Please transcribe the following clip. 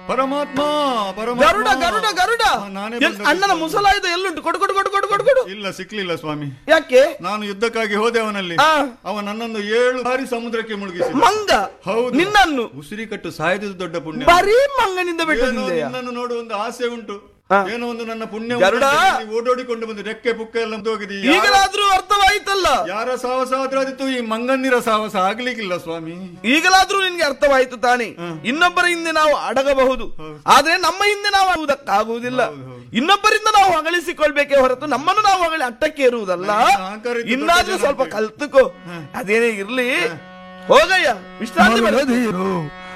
ಪರಮಾತ್ಮ ಪರಮಾತ್ಮ ಗರುಡ ಗರುಡ ಗರುಡ ಆ, ನಾನೇ ಎಲ್- ಬಂದದ್ದು ಅಣ್ಣನ ಸ್ವಾಮಿ. ಮುಸಲಾಯುಧ ಎಲ್ಲುಂಟು ಕೊಡು ಕೊಡು ಕೊಡು ಕೊಡು ಕೊಡು ಕೊಡು ಇಲ್ಲ ಸಿಕ್ಲಿಲ್ಲ ಸ್ವಾಮಿ ಯಾಕೆ ನಾನು ಯುದ್ಧಕ್ಕಾಗಿ ಹೋದೆ ಅವನಲ್ಲಿ ಆ. ಅವ ನನ್ನನ್ನು ಏಳು ಬಾರಿ ಸಮುದ್ರಕ್ಕೆ ಮುಳುಗಿಸಿ ಮಂಗ ಹೌದು ನಿನ್ನನ್ನು ಉಸಿರಿ ಕಟ್ಟು ಸಾಯ್ದು ದೊಡ್ಡ ಪುಣ್ಯ ಬರೀ ಮಂಗನಿಂದ ಏನೋ ಬಿಟ್ಟದಿದೆಯಾ ನಿನ್ನನ್ನು ನೋಡುವ ಒಂದು ಆಸೆ ಉಂಟು ಆ. ಏನೋ ಒಂದು ನನ್ನ ಪುಣ್ಯ ಗರುಡ! ಉಂಟಂತ ನೀನು ಓಡೋಡಿಕೊಂಡು ಬಂದು ರೆಕ್ಕೆ ಪುಕ್ಕ ಎಲ್ಲ ಹೋಗಿದೆ ಈಗಲಾದ್ರೂ ಅರ್ಥವಾಯ್ತಲ್ಲ ಯಾರ ಸಾಹಸ ಆದ್ರಾದಿತ್ತು ಈ ಮಂಗನ್ನಿರ ಸಾಹಸ ಆಗ್ಲಿಕ್ಕಿಲ್ಲ ಸ್ವಾಮಿ ಈಗಲಾದ್ರೂ ನಿನ್ಗೆ ಅರ್ಥವಾಯ್ತು ತಾನೆ ಇನ್ನೊಬ್ಬರ ಹಿಂದೆ ನಾವು ಅಡಗಬಹುದು ಆದ್ರೆ ನಮ್ಮ ಹಿಂದೆ ನಾವು ಆಗುವುದಕ್ಕಾಗುವುದಿಲ್ಲ ಇನ್ನೊಬ್ಬರಿಂದ ನಾವು ಹೊಗಳಿಸಿಕೊಳ್ಬೇಕೇ ಹೊರತು ನಮ್ಮನ್ನು ನಾವು ಹೊಗಳಿ ಅಟ್ಟಕ್ಕೆ ಇರುವುದಲ್ಲ ನನಗೆ ಅಹಂಕಾರ ಇದ್ದು ಇನ್ನಾದ್ರೂ ದೊಡ್ಡ ಸ್ವಲ್ಪ ಜನ ಕಲ್ತುಕೋ ಅದೇನೇ ಇರ್ಲಿ ಹೋಗಯ್ಯ ವಿಶ್ರಾಂತಿ ಮಾಡು. ಮರದಿರು